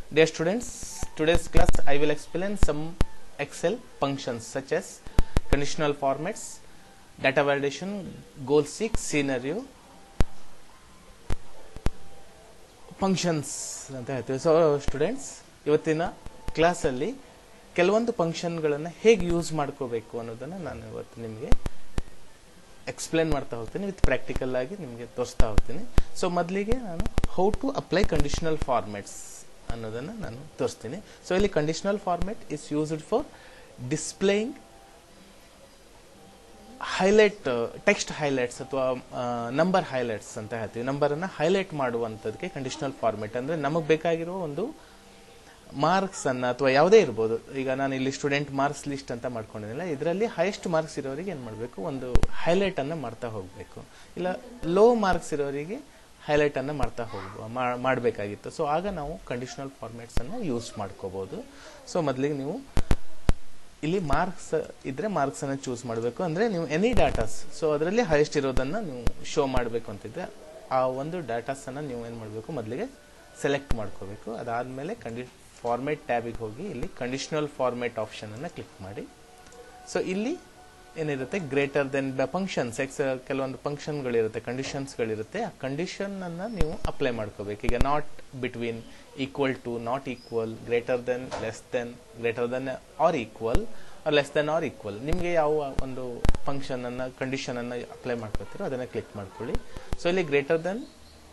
Dear students, today's class I will explain some Excel functions such as conditional formats, data validation, goal 6 scenario, functions ಅಂತ ಹೇಳ್ತೀವಿ so students ಇವತ್ತಿನ ಕ್ಲಾಸಲ್ಲಿ ಕೆಲವೊಂದು ಫಂಕ್ಷನ್ಗಳನ್ನು ಹೇಗೆ use ಮಾಡ್ಕೋಬೇಕು ಅನ್ನೋದನ್ನು ನಾನು ಇವತ್ತು ನಿಮಗೆ ಎಕ್ಸ್ಪ್ಲೇನ್ ಮಾಡ್ತಾ ಹೋಗ್ತೀನಿ ವಿತ್ ಪ್ರಾಕ್ಟಿಕಲ್ ಆಗಿ ನಿಮಗೆ ತೋರಿಸ್ತಾ ಹೋಗ್ತೀನಿ ಸೊ ಮೊದಲಿಗೆ ನಾನು how to apply conditional formats ಅನ್ನೋದನ್ನು ನಾನು ತೋರಿಸ್ತೀನಿ ಸೊ ಇಲ್ಲಿ conditional format is used for displaying highlight text highlights ಅಥವಾ ನಂಬರ್ ಹೈಲೈಟ್ಸ್ ಅಂತ ಹೇಳ್ತೀವಿ ನಂಬರನ್ನು ಹೈಲೈಟ್ ಮಾಡುವಂಥದ್ದಕ್ಕೆ ಕಂಡೀಷನಲ್ ಫಾರ್ಮೆಟ್ ಅಂದರೆ ನಮಗೆ ಬೇಕಾಗಿರೋ ಒಂದು ಮಾರ್ಕ್ಸ್ ಅನ್ನ ಅಥವಾ ಯಾವುದೇ ಇರ್ಬೋದು ಈಗ ನಾನು ಇಲ್ಲಿ ಸ್ಟೂಡೆಂಟ್ ಮಾರ್ಕ್ಸ್ ಲಿಸ್ಟ್ ಅಂತ ಮಾಡ್ಕೊಂಡಿದ್ದಿಲ್ಲ ಇದರಲ್ಲಿ ಹೈಯೆಸ್ಟ್ ಮಾರ್ಕ್ಸ್ ಇರೋರಿಗೆ ಏನು ಮಾಡಬೇಕು ಒಂದು ಹೈಲೈಟ್ ಅನ್ನ ಮಾಡ್ತಾ ಹೋಗಬೇಕು ಇಲ್ಲ ಲೋ ಮಾರ್ಕ್ಸ್ ಇರೋರಿಗೆ ಹೈಲೈಟ್ ಅನ್ನ ಮಾಡ್ತಾ ಹೋಗ್ಬೋ ಮಾಡಬೇಕಾಗಿತ್ತು ಸೊ ಆಗ ನಾವು ಕಂಡೀಷನಲ್ ಫಾರ್ಮೆಟ್ಸ್ ಅನ್ನ ಯೂಸ್ ಮಾಡ್ಕೋಬಹುದು ಸೊ ಮೊದಲಿಗೆ ನೀವು ಇಲ್ಲಿ ಮಾರ್ಕ್ಸ್ ಇದ್ರೆ ಮಾರ್ಕ್ಸ್ ಅನ್ನ ಚೂಸ್ ಮಾಡಬೇಕು ಅಂದ್ರೆ ನೀವು ಎನಿ ಡಾಟಾಸ್ ಸೊ ಅದರಲ್ಲಿ ಹೈಯೆಸ್ಟ್ ಇರೋದನ್ನ ನೀವು ಶೋ ಮಾಡಬೇಕು ಅಂತಿದ್ರೆ ಆ ಒಂದು ಡಾಟಾಸ್ ಅನ್ನ ನೀವು ಏನ್ ಮಾಡಬೇಕು ಮೊದಲಿಗೆ ಸೆಲೆಕ್ಟ್ ಮಾಡ್ಕೋಬೇಕು ಅದಾದ್ಮೇಲೆ ಕಂಡಿ ಫಾರ್ಮೇಟ್ ಟ್ಯಾಬಿಗೆ ಹೋಗಿ ಇಲ್ಲಿ ಕಂಡೀಷನಲ್ ಫಾರ್ಮೇಟ್ ಆಪ್ಷನ್ ಅನ್ನ ಕ್ಲಿಕ್ ಮಾಡಿ ಸೊ ಇಲ್ಲಿ ಏನಿರುತ್ತೆ ಗ್ರೇಟರ್ ದೆನ್ ಫಂಕ್ಷನ್ಸ್ ಎಕ್ಸ್ ಕೆಲವೊಂದು ಫಂಕ್ಷನ್ಗಳಿರುತ್ತೆ ಕಂಡೀಷನ್ಸ್ಗಳಿರುತ್ತೆ ಆ ಕಂಡೀಷನ್ ಅನ್ನ ನೀವು ಅಪ್ಲೈ ಮಾಡ್ಕೋಬೇಕು ಈಗ not between equal to not equal greater than less than greater than or equal or less than or equal ನಿಮಗೆ ಯಾವ ಒಂದು ಫಂಕ್ಷನ್ ಅನ್ನ ಕಂಡೀಷನ್ ಅನ್ನ ಅಪ್ಲೈ ಮಾಡ್ಕೋತೀರೋ ಅದನ್ನ ಕ್ಲಿಕ್ ಮಾಡ್ಕೊಳ್ಳಿ ಸೊ ಇಲ್ಲಿ greater than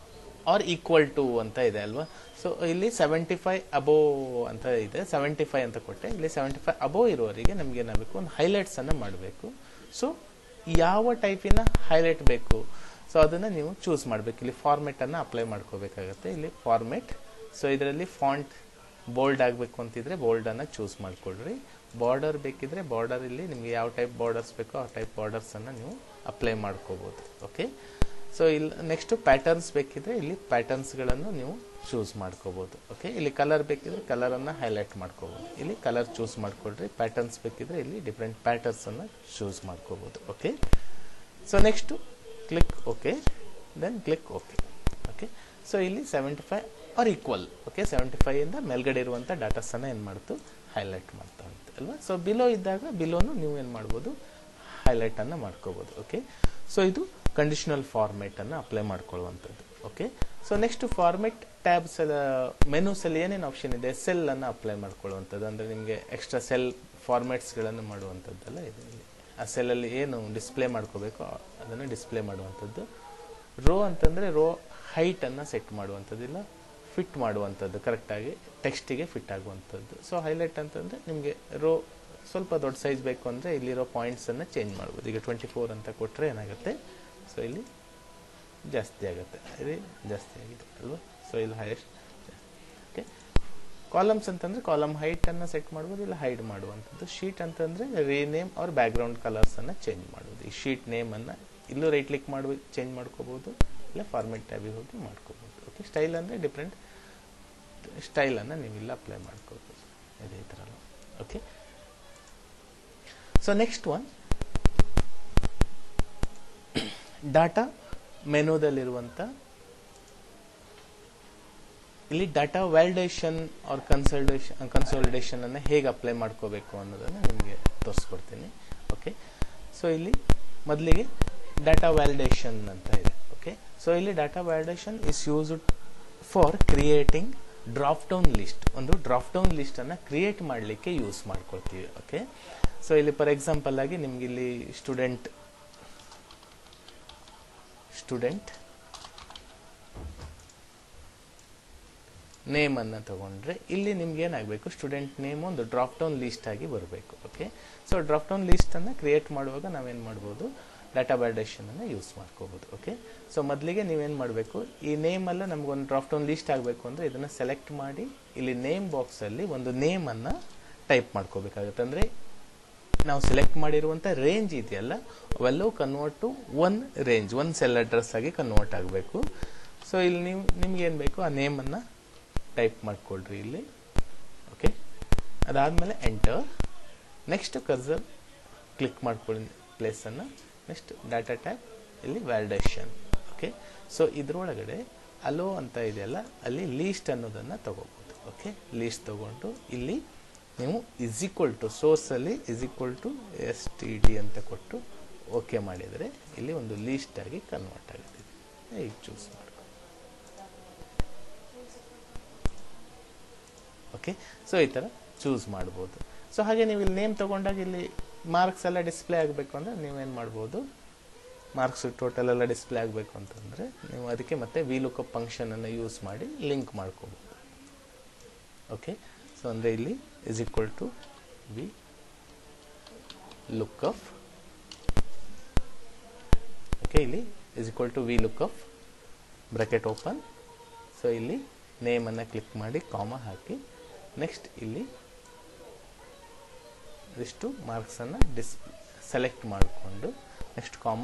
or equal to ಅಂತ ಇದೆ ಅಲ್ವಾ ಸೊ ಇಲ್ಲಿ ಸೆವೆಂಟಿ ಫೈವ್ ಅಬೋ ಅಂತ ಇದೆ ಸೆವೆಂಟಿ ಫೈವ್ ಅಂತ ಕೊಟ್ಟೆ ಇಲ್ಲಿ ಸೆವೆಂಟಿ ಫೈವ್ ಅಬೋ ಇರುವವರಿಗೆ ನಮ್ಗೆ ಏನಾಗಬೇಕು ಒಂದು ಹೈಲೈಟ್ಸ್ ಅನ್ನ ಮಾಡಬೇಕು ಸೊ ಯಾವ ಟೈಪಿನ ಹೈಲೈಟ್ ಬೇಕು ಸೊ ಅದನ್ನ ನೀವು ಚೂಸ್ ಮಾಡಬೇಕು ಇಲ್ಲಿ ಫಾರ್ಮೆಟ್ ಅನ್ನ ಅಪ್ಲೈ ಮಾಡ್ಕೋಬೇಕಾಗತ್ತೆ ಇಲ್ಲಿ ಫಾರ್ಮೆಟ್ ಸೊ ಇದರಲ್ಲಿ ಫಾಂಟ್ ಬೋಲ್ಡ್ ಆಗಬೇಕು ಅಂತಿದ್ರೆ ಬೋಲ್ಡ್ ಅನ್ನ ಚೂಸ್ ಮಾಡ್ಕೊಳ್ರಿ ಬಾರ್ಡರ್ ಬೇಕಿದ್ರೆ ಬಾರ್ಡರ್ ಇಲ್ಲಿ ನಿಮ್ಗೆ ಯಾವ ಟೈಪ್ ಬಾರ್ಡರ್ಸ್ ಬೇಕೋ ಆ ಟೈಪ್ ಬಾರ್ಡರ್ಸ್ ಅನ್ನ ನೀವು ಅಪ್ಲೈ ಮಾಡ್ಕೋಬಹುದು ಓಕೆ ಸೊ ಇಲ್ಲಿ ನೆಕ್ಸ್ಟ್ ಪ್ಯಾಟರ್ನ್ಸ್ ಬೇಕಿದ್ರೆ ಇಲ್ಲಿ ಪ್ಯಾಟರ್ನ್ಸ್ ಗಳನ್ನು ನೀವು ಚೂಸ್ ಮಾಡ್ಕೋಬಹುದು ಓಕೆ ಇಲ್ಲಿ ಕಲರ್ ಬೇಕಿದ್ರೆ ಕಲರ್ ಅನ್ನ ಹೈಲೈಟ್ ಮಾಡ್ಕೋಬಹುದು ಇಲ್ಲಿ ಕಲರ್ ಚೂಸ್ ಮಾಡ್ಕೊಳ್ರಿ ಪ್ಯಾಟರ್ನ್ಸ್ ಬೇಕಿದ್ರೆ ಇಲ್ಲಿ ಡಿಫ್ರೆಂಟ್ ಪ್ಯಾಟರ್ನ್ಸ್ ಅನ್ನ ಚೂಸ್ ಮಾಡ್ಕೋಬಹುದು okay so next click okay then click okay okay so ಇಲ್ಲಿ seventy five or equal okay seventy five ಇಂದ ಮೇಲ್ಗಡೆ ಇರುವಂತ ಡಾಟಾಸ್ ಅನ್ನ ಏನ್ ಮಾಡ್ತು ಹೈಲೈಟ್ ಮಾಡ್ತಾ ಹೋಗುತ್ತೆ ಅಲ್ವಾ ಸೊ ಬಿಲೋ ಇದ್ದಾಗ ಬಿಲೋನು ನೀವು ಏನ್ ಮಾಡ್ಬೋದು ಹೈಲೈಟ್ ಅನ್ನ ಮಾಡ್ಕೋಬಹುದು ಓಕೆ ಸೊ ಇದು ಕಂಡೀಷನಲ್ ಫಾರ್ಮೇಟ್ ಅನ್ನ ಅಪ್ಲೈ ಮಾಡ್ಕೊಳ್ಳುವಂಥದ್ದು okay so next format tabs menus ಅಲ್ಲಿ ಏನೇನು ಆಪ್ಷನ್ ಇದೆ ಸೆಲ್ ಅನ್ನ ಅಪ್ಲೈ ಮಾಡ್ಕೊಳ್ಳುವಂಥದ್ದು ಅಂದ್ರೆ ನಿಮಗೆ ಎಕ್ಸ್ಟ್ರಾ ಸೆಲ್ ಫಾರ್ಮೇಟ್ಸ್ ಗಳನ್ನು ಮಾಡುವಂಥದ್ದೆಲ್ಲ ಇದೆ ಇಲ್ಲಿ ಆ ಸೆಲ್ ಅಲ್ಲಿ ಏನು ಡಿಸ್ಪ್ಲೇ ಮಾಡ್ಕೋಬೇಕು ಅದನ್ನು ಡಿಸ್ಪ್ಲೇ ಮಾಡುವಂಥದ್ದು ರೋ ಅಂತಂದ್ರೆ ರೋ ಹೈಟ್ ಅನ್ನ ಸೆಟ್ ಮಾಡುವಂಥದ್ದು ಇಲ್ಲ ಫಿಟ್ ಮಾಡುವಂಥದ್ದು ಕರೆಕ್ಟಾಗಿ ಟೆಕ್ಸ್ಟಿಗೆ ಫಿಟ್ ಆಗುವಂಥದ್ದು ಸೊ ಹೈಲೈಟ್ ಅಂತಂದ್ರೆ ನಿಮಗೆ ರೋ ಸ್ವಲ್ಪ ದೊಡ್ಡ ಸೈಜ್ ಬೇಕು ಅಂದರೆ ಇಲ್ಲಿರೋ ಪಾಯಿಂಟ್ಸನ್ನು ಚೇಂಜ್ ಮಾಡ್ಬೋದು ಈಗ ಟ್ವೆಂಟಿ ಫೋರ್ ಅಂತ ಕೊಟ್ಟರೆ ಏನಾಗುತ್ತೆ ಸೊ ಇಲ್ಲಿ ಜಾಸ್ತಿ ಆಗುತ್ತೆ ಇಲ್ಲಿ ಜಾಸ್ತಿ ಆಗಿದೆ ಅಲ್ವಾ ಸೊ ಇಲ್ಲಿ ಹೈಯೆಸ್ಟ್ ಓಕೆ ಕಾಲಮ್ಸ್ ಅಂತಂದ್ರೆ ಕಾಲಮ್ ಹೈಟನ್ನು ಸೆಟ್ ಮಾಡ್ಬೋದು ಇಲ್ಲ ಹೈಡ್ ಮಾಡುವಂಥದ್ದು ಶೀಟ್ ಅಂತಂದ್ರೆ ರೀನೇಮ್ ಅವ್ರ ಬ್ಯಾಕ್ಗ್ರೌಂಡ್ ಕಲರ್ಸನ್ನು ಚೇಂಜ್ ಮಾಡ್ಬೋದು ಈ ಶೀಟ್ ನೇಮನ್ನು ಇಲ್ಲೂ ರೈಟ್ ಕ್ಲಿಕ್ ಮಾಡಿ ಚೇಂಜ್ ಮಾಡ್ಕೋಬೋದು ಇಲ್ಲ ಫಾರ್ಮೆಟ್ ಟ್ಯಾಬಿಗೆ ಹೋಗಿ ಮಾಡ್ಕೋಬೋದು ಓಕೆ ಸ್ಟೈಲ್ ಅಂದರೆ ಡಿಫ್ರೆಂಟ್ ಸ್ಟೈಲನ್ನು ನೀವು ಇಲ್ಲ ಅಪ್ಲೈ ಮಾಡ್ಕೋಬೋದು ಇದೇ ಥರ okay so next one data ಮೆನುದಲ್ಲಿರುವಂತ ಇಲ್ಲಿ data validation or consultation consultation ಅನ್ನ ಹೇಗೆ ಅಪ್ಲೈ ಮಾಡ್ಕೋಬೇಕು ಅನ್ನೋದನ್ನ ನಿಮಗೆ ತೋರಿಸ್ಕೊಡ್ತೀನಿ ಓಕೆ ಸೊ ಇಲ್ಲಿ ಮೊದಲಿಗೆ ಡಾಟಾ ವ್ಯಾಲಿಡೇಷನ್ ಅಂತ ಇದೆ ಓಕೆ ಸೊ ಇಲ್ಲಿ data validation is used for creating drop down list ಒಂದು ಡ್ರಾಪ್ ಡೌನ್ ಲಿಸ್ಟ್ ಅನ್ನ ಕ್ರಿಯೇಟ್ ಮಾಡಲಿಕ್ಕೆ ಯೂಸ್ ಮಾಡ್ಕೊಳ್ತೀವಿ ಓಕೆ ಸೊ ಇಲ್ಲಿ ಫಾರ್ ಎಕ್ಸಾಂಪಲ್ ಆಗಿ ನಿಮ್ಗೆ ಇಲ್ಲಿ ಸ್ಟೂಡೆಂಟ್ ಸ್ಟೂಡೆಂಟ್ ನೇಮ್ ಅನ್ನ ತಗೊಂಡ್ರೆ ಇಲ್ಲಿ ನಿಮ್ಗೆ ಏನಾಗಬೇಕು ಸ್ಟೂಡೆಂಟ್ ನೇಮ್ ಒಂದು ಡ್ರಾಪ್ ಡೌನ್ ಲಿಸ್ಟ್ ಆಗಿ ಬರಬೇಕು okay so drop down list ಅನ್ನ ಕ್ರಿಯೇಟ್ ಮಾಡುವಾಗ ನಾವೇನ್ ಮಾಡ್ಬೋದು ಡಾಟಾ ವ್ಯಾಲಿಡೇಷನ್ ಅನ್ನ ಯೂಸ್ ಮಾಡ್ಕೋಬಹುದು ಓಕೆ ಸೊ ಮೊದಲಿಗೆ ನೀವೇನ್ ಮಾಡಬೇಕು ಈ ನೇಮ್ ಅಲ್ಲ ನಮ್ಗೊಂದು ಡ್ರಾಪ್ ಡೌನ್ ಲಿಸ್ಟ್ ಆಗಬೇಕು ಅಂದ್ರೆ ಇದನ್ನ ಸೆಲೆಕ್ಟ್ ಮಾಡಿ ಇಲ್ಲಿ ನೇಮ್ ಬಾಕ್ಸ್ ಅಲ್ಲಿ ಒಂದು ನೇಮ್ ಅನ್ನ ಟೈಪ್ ಮಾಡ್ಕೋಬೇಕಾಗುತ್ತೆ ಅಂದ್ರೆ ನಾವು ಸೆಲೆಕ್ಟ್ ಮಾಡಿರುವಂತ ರೇಂಜ್ ಇದೆಯಲ್ಲ ಅವೆಲ್ಲವೂ convert to one range one cell address ಆಗಿ ಕನ್ವರ್ಟ್ ಆಗಬೇಕು ಸೊ ಇಲ್ಲಿ ನೀವು ನಿಮ್ಗೆ ಏನ್ ಬೇಕು ಆ ನೇಮ್ ಅನ್ನ ಟೈಪ್ ಮಾಡ್ಕೊಳ್ರಿ ಇಲ್ಲಿ ಓಕೆ ಅದಾದ್ಮೇಲೆ ಎಂಟರ್ ನೆಕ್ಸ್ಟ್ ಕರ್ಸರ್ ಕ್ಲಿಕ್ ಮಾಡ್ಕೊಳ್ಳಿ ಪ್ಲೇಸ್ ಅನ್ನ ನೆಕ್ಸ್ಟ್ ಡಾಟಾ ಟ್ಯಾಬ್ ಇಲ್ಲಿ ವ್ಯಾಲಿಡೇಷನ್ ಓಕೆ ಸೊ ಇದ್ರೊಳಗಡೆ ಅಲೋ ಅಂತ ಇದೆಯಲ್ಲ ಅಲ್ಲಿ ಲೀಸ್ಟ್ ಅನ್ನೋದನ್ನ ತಗೋಬಹುದು ಓಕೆ ಲೀಸ್ಟ್ ತಗೊಂಡು ಇಲ್ಲಿ ನೀವು ಇಸ್ ಈಕ್ವಲ್ ಟು ಸೋರ್ಸಲ್ಲಿ is equal to S T D ಅಂತ ಕೊಟ್ಟು ಓಕೆ ಮಾಡಿದರೆ ಇಲ್ಲಿ ಒಂದು ಲೀಸ್ಟ್ ಆಗಿ ಕನ್ವರ್ಟ್ ಆಗುತ್ತೆ ಈಗ ಚೂಸ್ ಮಾಡಿ ಓಕೆ ಸೊ ಈ ಥರ ಚೂಸ್ ಮಾಡ್ಬೋದು ಸೊ ಹಾಗೆ ನೀವು ಇಲ್ಲಿ ನೇಮ್ ತೊಗೊಂಡಾಗ ಇಲ್ಲಿ ಮಾರ್ಕ್ಸ್ ಎಲ್ಲ ಡಿಸ್ಪ್ಲೇ ಆಗಬೇಕು ಅಂದರೆ ನೀವೇನು ಮಾಡ್ಬೋದು ಮಾರ್ಕ್ಸ್ ಟೋಟಲ್ ಎಲ್ಲ ಡಿಸ್ಪ್ಲೇ ಆಗಬೇಕು ಅಂತಂದರೆ ನೀವು ಅದಕ್ಕೆ ಮತ್ತೆ ವಿ ಲುಕಪ್ ಫಂಕ್ಷನನ್ನು ಯೂಸ್ ಮಾಡಿ ಲಿಂಕ್ ಮಾಡ್ಕೋಬೋದು ಓಕೆ ಸೊ ಅಂದರೆ ಇಲ್ಲಿ is equal to V lookup okay ಇಲ್ಲಿ is equal to V lookup bracket open so ಇಲ್ಲಿ ನೇಮನ್ನು ಕ್ಲಿಕ್ ಮಾಡಿ ಕಾಮ ಹಾಕಿ ನೆಕ್ಸ್ಟ್ ಇಲ್ಲಿ ಇಷ್ಟು ಮಾರ್ಕ್ಸನ್ನು ಡಿಸ್ ಸೆಲೆಕ್ಟ್ ಮಾಡಿಕೊಂಡು ನೆಕ್ಸ್ಟ್ ಕಾಮ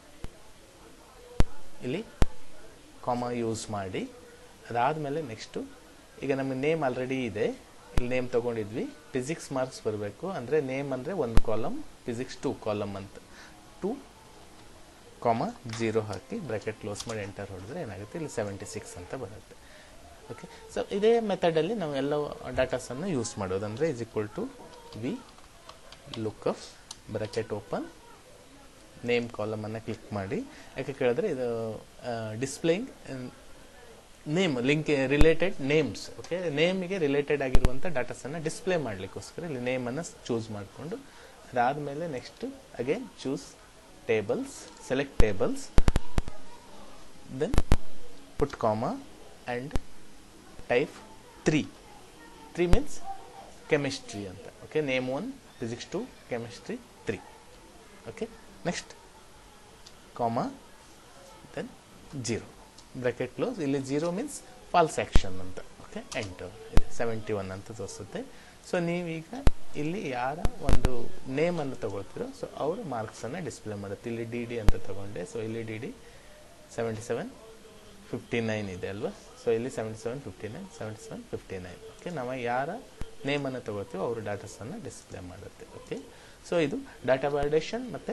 ಇಲ್ಲಿ ಕಾಮ ಯೂಸ್ ಮಾಡಿ ಅದಾದಮೇಲೆ ನೆಕ್ಸ್ಟು ಈಗ ನಮಗೆ ನೇಮ್ ಆಲ್ರೆಡಿ ಇದೆ ಇಲ್ಲಿ ನೇಮ್ ತೊಗೊಂಡಿದ್ವಿ ಫಿಸಿಕ್ಸ್ ಮಾರ್ಕ್ಸ್ ಬರಬೇಕು ಅಂದರೆ ನೇಮ್ ಅಂದರೆ ಒಂದು ಕಾಲಮ್ ಫಿಸಿಕ್ಸ್ ಟು ಕಾಲಮ್ ಅಂತ ಟು ಕಾಮ ಜೀರೋ ಹಾಕಿ ಬ್ರ್ಯಾಕೆಟ್ ಕ್ಲೋಸ್ ಮಾಡಿ ಎಂಟರ್ ಹೊಡೆದ್ರೆ ಏನಾಗುತ್ತೆ ಇಲ್ಲಿ ಸೆವೆಂಟಿ ಸಿಕ್ಸ್ ಅಂತ ಬರುತ್ತೆ ಓಕೆ ಸೊ ಇದೇ ಮೆಥಡಲ್ಲಿ ನಾವು ಎಲ್ಲ ಡಾಟಾಸನ್ನು ಯೂಸ್ ಮಾಡೋದು ಅಂದರೆ is equal to V lookup bracket open name ಕಾಲಮನ್ನು ಕ್ಲಿಕ್ ಮಾಡಿ ಯಾಕೆ ಕೇಳಿದ್ರೆ ಇದು displaying name link related names okay ನೇಮಿಗೆ ರಿಲೇಟೆಡ್ ಆಗಿರುವಂಥ ಡಾಟಾಸನ್ನು ಡಿಸ್ಪ್ಲೇ ಮಾಡಲಿಕ್ಕೋಸ್ಕರ ಇಲ್ಲಿ ನೇಮನ್ನು ಚೂಸ್ ಮಾಡಿಕೊಂಡು ಅದಾದಮೇಲೆ next again choose tables select tables then put comma and type three three means chemistry ಅಂತ okay name one physics two chemistry three okay next comma then zero bracket close ಇಲ್ಲಿ zero means false action ಅಂತ okay enter ಇದೆ seventy one ಅಂತ ತೋರಿಸುತ್ತೆ so ನೀವೀಗ ಇಲ್ಲಿ ಯಾರ ಒಂದು ನೇಮನ್ನು ತಗೊಳ್ತೀರೋ ಸೊ ಅವರು ಮಾರ್ಕ್ಸನ್ನು ಡಿಸ್ಪ್ಲೇ ಮಾಡುತ್ತೆ ಇಲ್ಲಿ ಡಿ ಡಿ ಅಂತ ತಗೊಂಡೆ ಸೊ ಇಲ್ಲಿ D D seventy seven fifty nine ಇದೆ ಅಲ್ವಾ ಸೊ ಇಲ್ಲಿ seventy seven fifty nine seventy seven fifty nine okay ನಾವು ಯಾರ ನೇಮನ್ನು ತಗೋತೀವೋ ಅವರು ಡಾಟಾಸನ್ನು ಡಿಸ್ಪ್ಲೇ ಮಾಡುತ್ತೆ ಓಕೆ ಸೊ ಇದು ಡಾಟಾ ವ್ಯಾಲಿಡೇಷನ್ ಮತ್ತು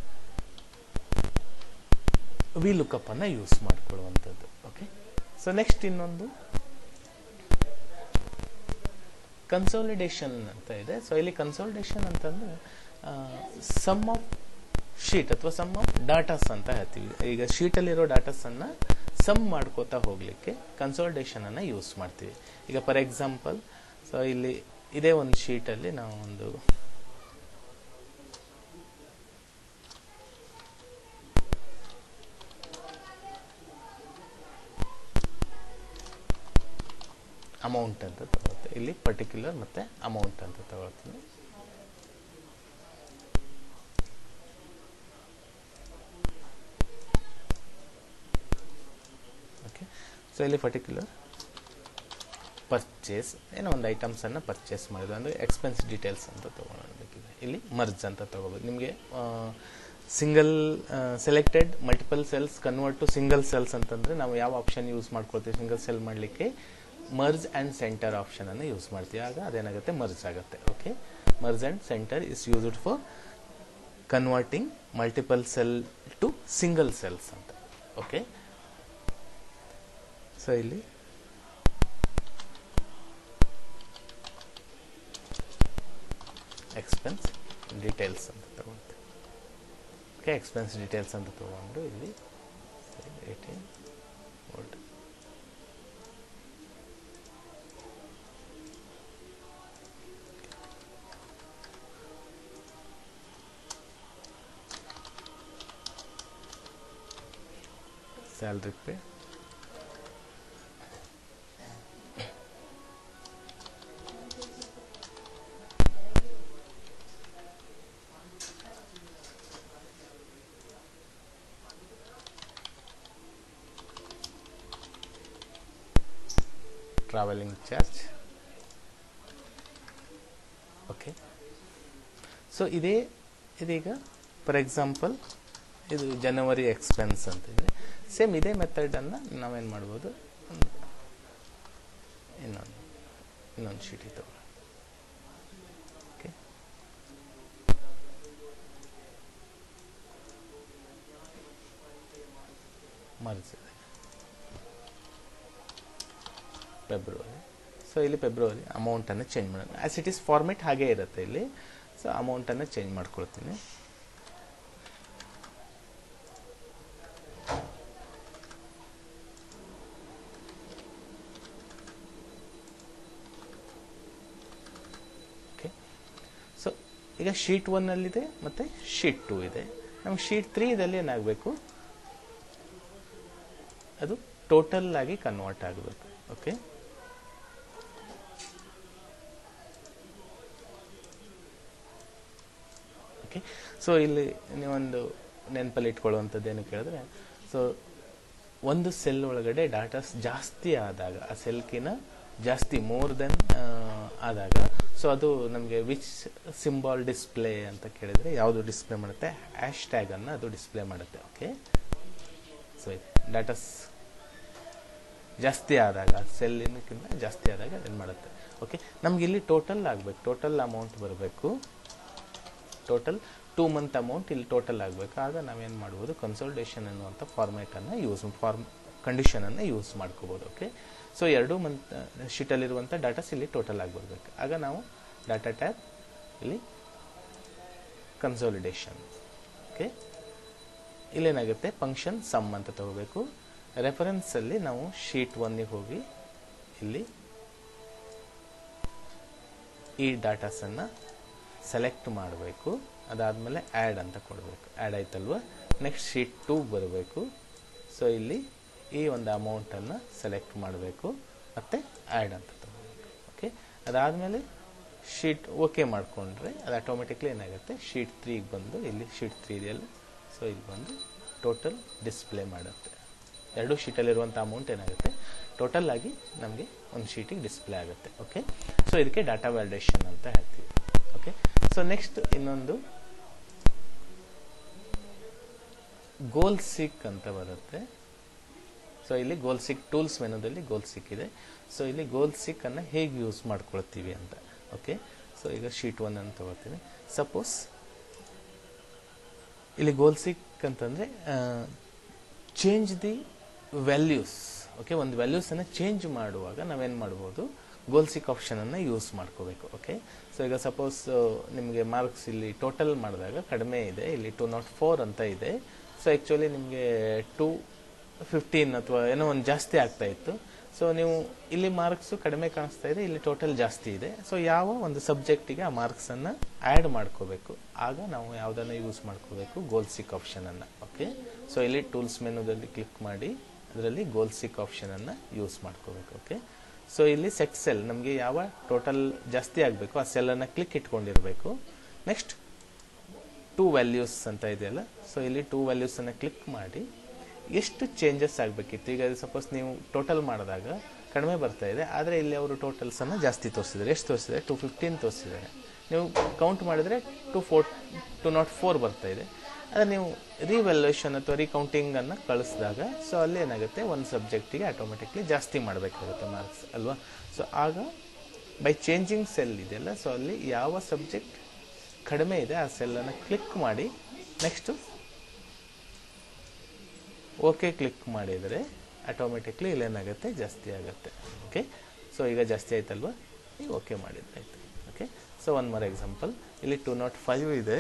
ವಿ ಲುಕಪ್ಪನ್ನು ಯೂಸ್ ಮಾಡ್ಕೊಳ್ಳುವಂಥದ್ದು ಓಕೆ ಸೊ ನೆಕ್ಸ್ಟ್ ಇನ್ನೊಂದು ಕನ್ಸಾಲಿಡೇಷನ್ ಅಂತ ಇದೆ ಸೊ ಇಲ್ಲಿ ಕನ್ಸಾಲಿಡೇಷನ್ ಅಂತಂದ್ರೆ ಸಮ್ ಆಫ್ ಶೀಟ್ ಅಥವಾ ಸಮ್ ಆಫ್ ಡಾಟಾಸ್ ಅಂತ ಹೇಳ್ತೀವಿ ಈಗ ಶೀಟಲ್ಲಿರೋ ಡಾಟಾಸನ್ನು ಸಮ್ ಮಾಡ್ಕೋತಾ ಹೋಗಲಿಕ್ಕೆ ಕನ್ಸಾಲಿಡೇಷನನ್ನು ಯೂಸ್ ಮಾಡ್ತೀವಿ ಈಗ ಫಾರ್ ಎಕ್ಸಾಂಪಲ್ ಸೊ ಇಲ್ಲಿ ಇದೇ ಒಂದು ಶೀಟಲ್ಲಿ ನಾವು ಒಂದು ಅಮೌಂಟ್ ಅಂತ ತಗೊಳುತ್ತೆ ಇಲ್ಲಿ ಪರ್ಟಿಕ್ಯುಲರ್ ಮತ್ತೆ ಅಮೌಂಟ್ ಅಂತ ತಗೊಳ್ತೀನಿ ಓಕೆ ಸೊ ಇಲ್ಲಿ ಪರ್ಟಿಕ್ಯುಲರ್ ಪರ್ಚೇಸ್ ಏನೋ ಒಂದು ಐಟಮ್ಸನ್ನು ಪರ್ಚೇಸ್ ಮಾಡಿದ್ರು ಅಂದರೆ ಎಕ್ಸ್ಪೆನ್ಸ್ ಡೀಟೇಲ್ಸ್ ಅಂತ ತೊಗೊಳ್ಬೇಕಿದೆ ಇಲ್ಲಿ ಮರ್ಜ್ ಅಂತ ತೊಗೋಬೇಕು ನಿಮಗೆ single selected multiple cells convert to single cells ಅಂತಂದರೆ ನಾವು ಯಾವ ಆಪ್ಷನ್ ಯೂಸ್ ಮಾಡ್ಕೊಳ್ತೀವಿ ಸಿಂಗಲ್ ಸೆಲ್ ಮಾಡಲಿಕ್ಕೆ ಮರ್ಜ್ ಆ್ಯಂಡ್ ಸೆಂಟರ್ ಆಪ್ಷನನ್ನು ಯೂಸ್ ಮಾಡ್ತೀವಿ ಆಗ ಅದೇನಾಗುತ್ತೆ ಮರ್ಜ್ ಆಗುತ್ತೆ okay merge and center is used for converting multiple cell to single cells ಅಂತ ಓಕೆ ಸೊ ಇಲ್ಲಿ ಎಕ್ಸ್ಪೆನ್ಸ್ ಡೀಟೇಲ್ಸ್ ಅಂತ ತಗೊಳ್ತೀವಿ ಓಕೆ ಎಕ್ಸ್ಪೆನ್ಸ್ ಡೀಟೇಲ್ಸ್ ಅಂತ ತಗೊಂಡು ಇಲ್ಲಿ eighteen volt salary pay traveling charge okay so ಇದೇ ಇದೀಗ ಫಾರ್ ಎಕ್ಸಾಂಪಲ್ ಇದು ಜನವರಿ ಎಕ್ಸ್ಪೆನ್ಸ್ ಅಂತ ಇದೆ ಸೇಮ್ ಇದೇ ಮೆಥಡನ್ನು ನಾವೇನು ಮಾಡ್ಬೋದು ಒಂದು ಇನ್ನೊಂದು ಇನ್ನೊಂದು ಶೀಟಿ ತಗೊಳ್ಳಿ okay merge February so so ಇಲ್ಲಿ ಫೆಬ್ರವರಿ ಅಮೌಂಟನ್ನು ಚೇಂಜ್ ಮಾಡೋಣ ಆ್ಯಸ್ ಇಟ್ ಈಸ್ ಫಾರ್ಮೆಟ್ ಹಾಗೇ ಇರುತ್ತೆ ಇಲ್ಲಿ ಸೊ ಅಮೌಂಟನ್ನು ಚೇಂಜ್ ಮಾಡ್ಕೊಳ್ತೀನಿ ಓಕೆ ಸೊ ಈಗ ಶೀಟ್ ಒನ್ನಲ್ಲಿದೆ ಮತ್ತು ಶೀಟ್ ಟೂ ಇದೆ ನಮ್ಗೆ ಶೀಟ್ ತ್ರೀದಲ್ಲಿ ಏನಾಗಬೇಕು ಅದು ಟೋಟಲ್ ಆಗಿ ಕನ್ವರ್ಟ್ ಆಗಬೇಕು ಓಕೆ ಓಕೆ ಸೊ ಇಲ್ಲಿ ನೀವೊಂದು ನೆನಪಲ್ಲಿ ಇಟ್ಕೊಳ್ಳುವಂಥದ್ದು ಏನು ಕೇಳಿದ್ರೆ ಸೊ ಒಂದು ಸೆಲ್ ಒಳಗಡೆ ಡಾಟಾಸ್ ಜಾಸ್ತಿ ಆದಾಗ ಆ ಸೆಲ್ಕಿನ ಜಾಸ್ತಿ ಮೋರ್ ದೆನ್ ಆದಾಗ ಸೊ ಅದು ನಮಗೆ ವಿಚ್ ಸಿಂಬಾಲ್ ಡಿಸ್ಪ್ಲೇ ಅಂತ ಕೇಳಿದ್ರೆ ಯಾವುದು ಡಿಸ್ಪ್ಲೇ ಮಾಡುತ್ತೆ ಹ್ಯಾಶ್ ಟ್ಯಾಗನ್ನು ಅದು ಡಿಸ್ಪ್ಲೇ ಮಾಡುತ್ತೆ ಓಕೆ ಸೊ ಡಾಟಾಸ್ ಜಾಸ್ತಿ ಆದಾಗ ಸೆಲ್ಲಿನಕ್ಕಿಂತ ಜಾಸ್ತಿ ಆದಾಗ ಏನು ಮಾಡುತ್ತೆ ಓಕೆ ನಮ್ಗೆ ಇಲ್ಲಿ ಟೋಟಲ್ ಆಗಬೇಕು ಟೋಟಲ್ ಅಮೌಂಟ್ ಬರಬೇಕು ಟೋಟಲ್ ಟೂ ಮಂತ್ ಅಮೌಂಟ್ ಇಲ್ಲಿ ಟೋಟಲ್ ಆಗಬೇಕು ಆಗ ನಾವೇನು ಮಾಡ್ಬೋದು ಕನ್ಸಲ್ಟೇಷನ್ ಅನ್ನುವಂಥ ಫಾರ್ಮ್ಯಾಟನ್ನು ಯೂಸ್ ಫಾರ್ಮ್ ಕಂಡೀಷನನ್ನು ಯೂಸ್ ಮಾಡ್ಕೋಬೋದು ಓಕೆ ಸೊ ಎರಡು ಮಂತ್ ಶೀಟಲ್ಲಿರುವಂಥ ಡಾಟಾಸ್ ಇಲ್ಲಿ ಟೋಟಲ್ ಆಗಿಬರ್ಬೇಕು ಆಗ ನಾವು ಡಾಟಾ ಟ್ಯಾಬ್ ಇಲ್ಲಿ ಕನ್ಸಾಲಿಡೇಷನ್ ಓಕೆ ಇಲ್ಲೇನಾಗುತ್ತೆ ಫಂಕ್ಷನ್ ಸಮ್ ಅಂತ ತಗೋಬೇಕು ರೆಫರೆನ್ಸಲ್ಲಿ ನಾವು ಶೀಟ್ ಒನ್ನಿಗೆ ಹೋಗಿ ಇಲ್ಲಿ ಈ ಡಾಟಾಸನ್ನು ಸೆಲೆಕ್ಟ್ ಮಾಡಬೇಕು ಅದಾದಮೇಲೆ ಆ್ಯಡ್ ಅಂತ ಕೊಡಬೇಕು ಆ್ಯಡ್ ಆಯ್ತಲ್ವ ನೆಕ್ಸ್ಟ್ ಶೀಟ್ ಟೂ ಬರಬೇಕು ಸೊ ಇಲ್ಲಿ ಈ ಒಂದು ಅಮೌಂಟನ್ನು ಸೆಲೆಕ್ಟ್ ಮಾಡಬೇಕು ಮತ್ತು ಆ್ಯಡ್ ಅಂತ ತಗೋಬೇಕು ಓಕೆ ಅದಾದಮೇಲೆ ಶೀಟ್ ಓಕೆ ಮಾಡಿಕೊಂಡ್ರೆ ಅದು ಆಟೋಮೆಟಿಕ್ಲಿ ಏನಾಗುತ್ತೆ ಶೀಟ್ ತ್ರೀಗೆ ಬಂದು ಇಲ್ಲಿ ಶೀಟ್ ತ್ರೀ ಇದೆಯಲ್ಲ ಸೊ ಇಲ್ಲಿ ಬಂದು ಟೋಟಲ್ ಡಿಸ್ಪ್ಲೇ ಮಾಡುತ್ತೆ ಎರಡು ಶೀಟಲ್ಲಿರುವಂಥ ಅಮೌಂಟ್ ಏನಾಗುತ್ತೆ ಟೋಟಲ್ ಆಗಿ ನಮಗೆ ಒಂದು ಶೀಟಿಗೆ ಡಿಸ್ಪ್ಲೇ ಆಗುತ್ತೆ ಓಕೆ ಸೊ ಇದಕ್ಕೆ ಡಾಟಾ ವ್ಯಾಲಿಡೇಷನ್ ಅಂತ ಹೇಳ್ತೀವಿ ಓಕೆ ಸೊ ನೆಕ್ಸ್ಟ್ ಇನ್ನೊಂದು ಗೋಲ್ ಸಿಕ್ ಅಂತ ಬರುತ್ತೆ ಸೊ ಇಲ್ಲಿ ಗೋಲ್ ಸಿಕ್ ಟೂಲ್ಸ್ ಮೆನುದಲ್ಲಿ ಗೋಲ್ ಸಿಕ್ ಇದೆ ಸೊ ಇಲ್ಲಿ ಗೋಲ್ ಸಿಕ್ ಅನ್ನು ಹೇಗೆ ಯೂಸ್ ಮಾಡ್ಕೊಳ್ತೀವಿ ಅಂತ ಓಕೆ ಸೊ ಈಗ ಶೀಟ್ ಒನ್ ಅಂತ ತಗೋತೀನಿ ಸಪೋಸ್ ಇಲ್ಲಿ ಗೋಲ್ ಸಿಕ್ ಅಂತಂದರೆ ಚೇಂಜ್ ದಿ ವ್ಯಾಲ್ಯೂಸ್ ಓಕೆ ಒಂದು ವ್ಯಾಲ್ಯೂಸನ್ನು ಚೇಂಜ್ ಮಾಡುವಾಗ ನಾವೇನು ಮಾಡ್ಬೋದು ಗೋಲ್ ಸಿಕ್ ಆಪ್ಷನನ್ನು ಯೂಸ್ ಮಾಡ್ಕೋಬೇಕು ಓಕೆ ಸೊ ಈಗ ಸಪೋಸ್ ನಿಮಗೆ ಮಾರ್ಕ್ಸ್ ಇಲ್ಲಿ ಟೋಟಲ್ ಮಾಡಿದಾಗ ಕಡಿಮೆ ಇದೆ ಇಲ್ಲಿ ಟು ನಾಟ್ ಫೋರ್ ಅಂತ ಇದೆ ಸೊ ಆ್ಯಕ್ಚುಲಿ ನಿಮಗೆ ಟು ಫಿಫ್ಟೀನ್ ಅಥವಾ ಏನೋ ಒಂದು ಜಾಸ್ತಿ ಆಗ್ತಾ ಇತ್ತು ಸೊ ನೀವು ಇಲ್ಲಿ ಮಾರ್ಕ್ಸು ಕಡಿಮೆ ಕಾಣಿಸ್ತಾ ಇದೆ ಇಲ್ಲಿ ಟೋಟಲ್ ಜಾಸ್ತಿ ಇದೆ ಸೊ ಯಾವ ಒಂದು ಸಬ್ಜೆಕ್ಟಿಗೆ ಆ ಮಾರ್ಕ್ಸನ್ನು ಆ್ಯಡ್ ಮಾಡ್ಕೋಬೇಕು ಆಗ ನಾವು ಯಾವುದನ್ನು ಯೂಸ್ ಮಾಡ್ಕೋಬೇಕು ಗೋಲ್ ಸಿಕ್ ಆಪ್ಷನನ್ನು ಓಕೆ ಸೊ ಇಲ್ಲಿ ಟೂಲ್ಸ್ ಮೆನುದಲ್ಲಿ ಕ್ಲಿಕ್ ಮಾಡಿ ಅದರಲ್ಲಿ ಗೋಲ್ ಸಿಕ್ ಆಪ್ಷನನ್ನು ಯೂಸ್ ಮಾಡ್ಕೋಬೇಕು ಓಕೆ ಸೊ ಇಲ್ಲಿ ಸೆಟ್ ಸೆಲ್ ನಮಗೆ ಯಾವ ಟೋಟಲ್ ಜಾಸ್ತಿ ಆಗಬೇಕು ಆ ಸೆಲ್ಲನ್ನು ಕ್ಲಿಕ್ ಇಟ್ಕೊಂಡಿರಬೇಕು ನೆಕ್ಸ್ಟ್ ಟೂ ವ್ಯಾಲ್ಯೂಸ್ ಅಂತ ಇದೆಯಲ್ಲ ಸೊ ಇಲ್ಲಿ ಟೂ ವ್ಯಾಲ್ಯೂಸನ್ನು ಕ್ಲಿಕ್ ಮಾಡಿ ಎಷ್ಟು ಚೇಂಜಸ್ ಆಗಬೇಕಿತ್ತು ಈಗ ಸಪೋಸ್ ನೀವು ಟೋಟಲ್ ಮಾಡಿದಾಗ ಕಡಿಮೆ ಬರ್ತಾ ಇದೆ ಆದರೆ ಇಲ್ಲಿ ಅವರು ಟೋಟಲ್ಸನ್ನು ಜಾಸ್ತಿ ತೋರಿಸಿದ್ದಾರೆ ಎಷ್ಟು ತೋರಿಸಿದ್ದಾರೆ ಟು ಫಿಫ್ಟೀನ್ ತೋರಿಸಿದ್ದಾರೆ ನೀವು ಕೌಂಟ್ ಮಾಡಿದರೆ two four two naught four ಬರ್ತಾ ಇದೆ ಆದರೆ ನೀವು ರಿವ್ಯಾಲ್ಯೂಷನ್ ಅಥವಾ ರೀಕೌಂಟಿಂಗನ್ನು ಕಳಿಸಿದಾಗ ಸೊ ಅಲ್ಲಿ ಏನಾಗುತ್ತೆ ಒಂದು ಸಬ್ಜೆಕ್ಟಿಗೆ ಆಟೋಮೆಟಿಕ್ಲಿ ಜಾಸ್ತಿ ಮಾಡಬೇಕಾಗುತ್ತೆ ಮಾರ್ಕ್ಸ್ ಅಲ್ವಾ ಸೊ ಆಗ ಬೈ ಚೇಂಜಿಂಗ್ ಸೆಲ್ ಇದೆಯಲ್ಲ ಸೊ ಅಲ್ಲಿ ಯಾವ ಸಬ್ಜೆಕ್ಟ್ ಕಡಿಮೆ ಇದೆ ಆ ಸೆಲ್ಲನ್ನು ಕ್ಲಿಕ್ ಮಾಡಿ ನೆಕ್ಸ್ಟು ಓಕೆ ಕ್ಲಿಕ್ ಮಾಡಿದರೆ ಆಟೋಮೆಟಿಕ್ಲಿ ಇಲ್ಲೇನಾಗುತ್ತೆ ಜಾಸ್ತಿ ಆಗುತ್ತೆ ಓಕೆ ಸೊ ಈಗ ಜಾಸ್ತಿ ಆಯ್ತಲ್ವಾ ನೀವು ಓಕೆ ಮಾಡಿದ್ರೆ ಆಯಿತು okay so one more example ಇಲ್ಲಿ ಟು ನಾಟ್ ಫೈವ್ ಇದೆ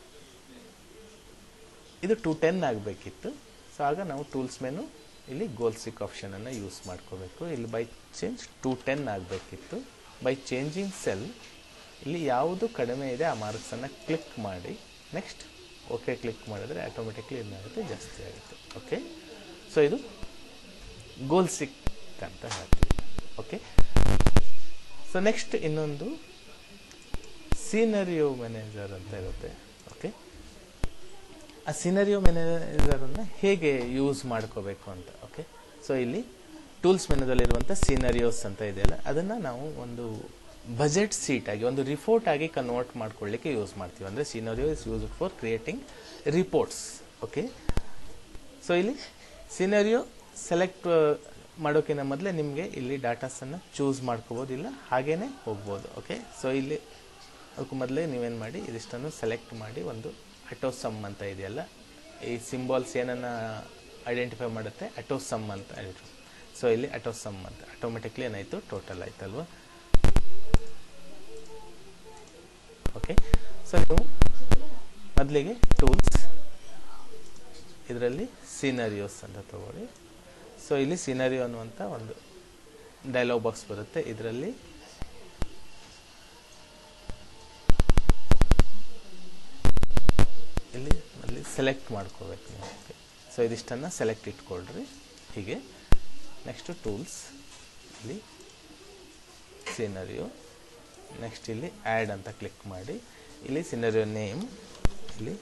ಇದು ಟು ಟೆನ್ ಆಗಬೇಕಿತ್ತು ಸೊ ಆಗ ನಾವು ಟೂಲ್ಸ್ ಮೆನು ಇಲ್ಲಿ ಗೋಲ್ ಸಿಕ್ ಆಪ್ಷನನ್ನು ಯೂಸ್ ಮಾಡ್ಕೋಬೇಕು ಇಲ್ಲಿ ಬೈ ಚೇಂಜ್ ಟು ಟೆನ್ ಆಗಬೇಕಿತ್ತು ಬೈ ಚೇಂಜಿಂಗ್ ಸೆಲ್ ಇಲ್ಲಿ ಯಾವುದು ಕಡಿಮೆ ಇದೆ ಆ ಮಾರ್ಕ್ಸನ್ನು ಕ್ಲಿಕ್ ಮಾಡಿ ನೆಕ್ಸ್ಟ್ ಓಕೆ ಕ್ಲಿಕ್ ಮಾಡಿದ್ರೆ ಆಟೋಮೆಟಿಕ್ಲಿ ಏನಾಗುತ್ತೆ ಜಾಸ್ತಿ ಆಗುತ್ತೆ ಓಕೆ ಸೊ ಇದು ಗೋಲ್ ಸಿಕ್ ಅಂತ ಹೇಳ್ತೀವಿ ಓಕೆ ಸೊ ನೆಕ್ಸ್ಟ್ ಇನ್ನೊಂದು ಸೀನರಿಯೋ ಮ್ಯಾನೇಜರ್ ಅಂತ ಇರುತ್ತೆ ಓಕೆ ಆ ಸಿನರಿಯೋ ಮ್ಯಾನೇಜರನ್ನು ಹೇಗೆ ಯೂಸ್ ಮಾಡ್ಕೋಬೇಕು ಅಂತ ಓಕೆ ಸೊ ಇಲ್ಲಿ ಟೂಲ್ಸ್ ಮೆನುದಲ್ಲಿರುವಂಥ ಸೀನರಿಯೋಸ್ ಅಂತ ಇದೆಯಲ್ಲ ಅದನ್ನು ನಾವು ಒಂದು ಬಜೆಟ್ ಸೀಟ್ ಆಗಿ ಒಂದು ರಿಪೋರ್ಟ್ ಆಗಿ ಕನ್ವರ್ಟ್ ಮಾಡ್ಕೊಳ್ಳಿಕ್ಕೆ ಯೂಸ್ ಮಾಡ್ತೀವಿ ಅಂದರೆ scenario is use for creating reports okay so ಇಲ್ಲಿ ಸೀನರಿಯೋ ಸೆಲೆಕ್ಟ್ ಮಾಡೋಕ್ಕಿಂತ ಮೊದಲೇ ನಿಮಗೆ ಇಲ್ಲಿ ಡಾಟಾಸನ್ನು ಚೂಸ್ ಮಾಡ್ಕೋಬೋದು ಇಲ್ಲ ಹಾಗೇ ಹೋಗ್ಬೋದು ಓಕೆ ಸೊ ಇಲ್ಲಿ ಅದಕ್ಕೆ ಮೊದಲೇ ನೀವೇನು ಮಾಡಿ ಇದಿಷ್ಟನ್ನು ಸೆಲೆಕ್ಟ್ ಮಾಡಿ ಒಂದು ಅಟೋಸಮ್ ಅಂತ ಇದೆಯಲ್ಲ ಈ ಸಿಂಬಾಲ್ಸ್ ಏನನ್ನು ಐಡೆಂಟಿಫೈ ಮಾಡುತ್ತೆ ಅಟೋಸಮ್ ಅಂತ ಐಡೆಂಟಿಫೈ ಸೊ ಇಲ್ಲಿ ಅಟೋಸಮ್ ಅಂತ ಆಟೋಮೆಟಿಕ್ಲಿ ಏನಾಯಿತು ಟೋಟಲ್ ಆಯ್ತಲ್ವ ಓಕೆ ಸೊ ನೀವು ಮೊದಲಿಗೆ ಟೂಲ್ಸ್ ಇದರಲ್ಲಿ ಸೀನರಿಯೋಸ್ ಅಂತ ತಗೊಳ್ಳಿ ಸೊ ಇಲ್ಲಿ ಸೀನರಿಯೋ ಅನ್ನುವಂಥ ಒಂದು ಡೈಲಾಗ್ ಬಾಕ್ಸ್ ಬರುತ್ತೆ ಇದರಲ್ಲಿ ಇಲ್ಲಿ ಅಲ್ಲಿ ಸೆಲೆಕ್ಟ್ ಮಾಡ್ಕೋಬೇಕು ನೀವು ಸೊ ಇದಿಷ್ಟನ್ನು ಸೆಲೆಕ್ಟ್ ಇಟ್ಕೊಳ್ರಿ ಹೀಗೆ ನೆಕ್ಸ್ಟು ಟೂಲ್ಸ್ ಇಲ್ಲಿ ಸೀನರಿಯೋ ನೆಕ್ಸ್ಟ್ ಇಲ್ಲಿ ಆ್ಯಡ್ ಅಂತ ಕ್ಲಿಕ್ ಮಾಡಿ ಇಲ್ಲಿ ಸಿನರಿಯೋ ನೇಮ್ ಇಲ್ಲಿ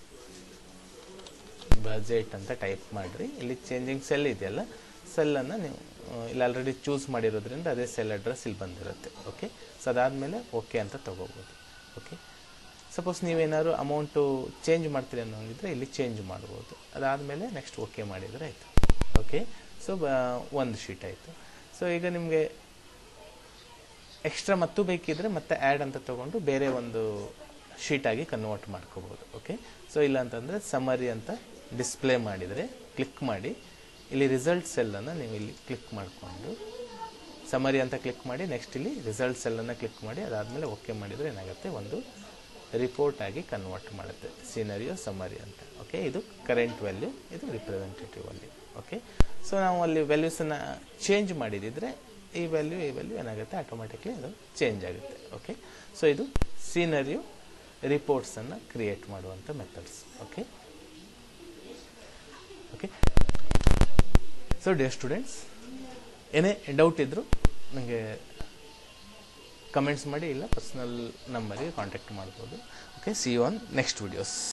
ಬಜೆಟ್ ಅಂತ ಟೈಪ್ ಮಾಡಿರಿ ಇಲ್ಲಿ ಚೇಂಜಿಂಗ್ ಸೆಲ್ ಇದೆಯಲ್ಲ ಸೆಲ್ಲನ್ನು ನೀವು ಆ, ಇಲ್ಲಿ ಆಲ್ರೆಡಿ ಚೂಸ್ ಮಾಡಿರೋದ್ರಿಂದ ಅದೇ ಸೆಲ್ ಅಡ್ರೆಸ್ ಇಲ್ಲಿ ಬಂದಿರುತ್ತೆ ಓಕೆ ಸೊ ಅದಾದಮೇಲೆ ಓಕೆ ಅಂತ ತಗೋಬೋದು ಓಕೆ ಸಪೋಸ್ ನೀವೇನಾದ್ರು ಅಮೌಂಟು ಚೇಂಜ್ ಮಾಡ್ತೀರಿ ಅನ್ನೋಂಗಿದ್ರೆ ಇಲ್ಲಿ ಚೇಂಜ್ ಮಾಡ್ಬೋದು ಅದಾದಮೇಲೆ ನೆಕ್ಸ್ಟ್ ಓಕೆ ಮಾಡಿದರೆ ಆಯಿತು ಓಕೆ ಸೊ ಒಂದು ಶೀಟ್ ಆಯಿತು ಸೊ ಈಗ ನಿಮಗೆ ಎಕ್ಸ್ಟ್ರಾ ಮತ್ತು ಬೇಕಿದ್ರೆ ಮತ್ತೆ ಆ್ಯಡ್ ಅಂತ ತಗೊಂಡು ಬೇರೆ ಒಂದು ಶೀಟಾಗಿ ಕನ್ವರ್ಟ್ ಮಾಡ್ಕೋಬೋದು ಓಕೆ ಸೊ ಇಲ್ಲ ಅಂತಂದರೆ ಸಮರಿ ಅಂತ ಡಿಸ್ಪ್ಲೇ ಮಾಡಿದರೆ ಕ್ಲಿಕ್ ಮಾಡಿ ಇಲ್ಲಿ ರಿಸಲ್ಟ್ ಸೆಲ್ಲನ್ನು ನೀವು ಇಲ್ಲಿ ಕ್ಲಿಕ್ ಮಾಡಿಕೊಂಡು ಸಮರಿ ಅಂತ ಕ್ಲಿಕ್ ಮಾಡಿ ನೆಕ್ಸ್ಟ್ ಇಲ್ಲಿ ರಿಸಲ್ಟ್ ಸೆಲ್ಲನ್ನು ಕ್ಲಿಕ್ ಮಾಡಿ ಅದಾದಮೇಲೆ ಓಕೆ ಮಾಡಿದರೆ ಏನಾಗುತ್ತೆ ಒಂದು ರಿಪೋರ್ಟ್ ಆಗಿ ಕನ್ವರ್ಟ್ ಮಾಡುತ್ತೆ ಸೀನರಿಯೋ ಸಮರಿ ಅಂತ ಓಕೆ ಇದು ಕರೆಂಟ್ ವ್ಯಾಲ್ಯೂ ಇದು ರಿಪ್ರೆಸೆಂಟೇಟಿವ್ ವ್ಯಾಲ್ಯೂ ಓಕೆ ಸೊ ನಾವು ಅಲ್ಲಿ ವ್ಯಾಲ್ಯೂಸನ್ನು ಚೇಂಜ್ ಮಾಡಿದಿದ್ರೆ ಈ ವ್ಯಾಲ್ಯೂ ಈ ವ್ಯಾಲ್ಯೂ ಏನಾಗುತ್ತೆ ಆಟೋಮೆಟಿಕ್ಲಿ ಅದು ಚೇಂಜ್ ಆಗುತ್ತೆ ಓಕೆ ಸೊ ಇದು ಸೀನರಿಯೋ ರಿಪೋರ್ಟ್ಸನ್ನು ಕ್ರಿಯೇಟ್ ಮಾಡುವಂಥ methods okay okay so dear students ಏನೇ ಡೌಟ್ ಇದ್ದರೂ ನನಗೆ ಕಮೆಂಟ್ಸ್ ಮಾಡಿ ಇಲ್ಲ ಪರ್ಸ್ನಲ್ ನಂಬರಿಗೆ ಕಾಂಟ್ಯಾಕ್ಟ್ ಮಾಡ್ಬೋದು okay see on next videos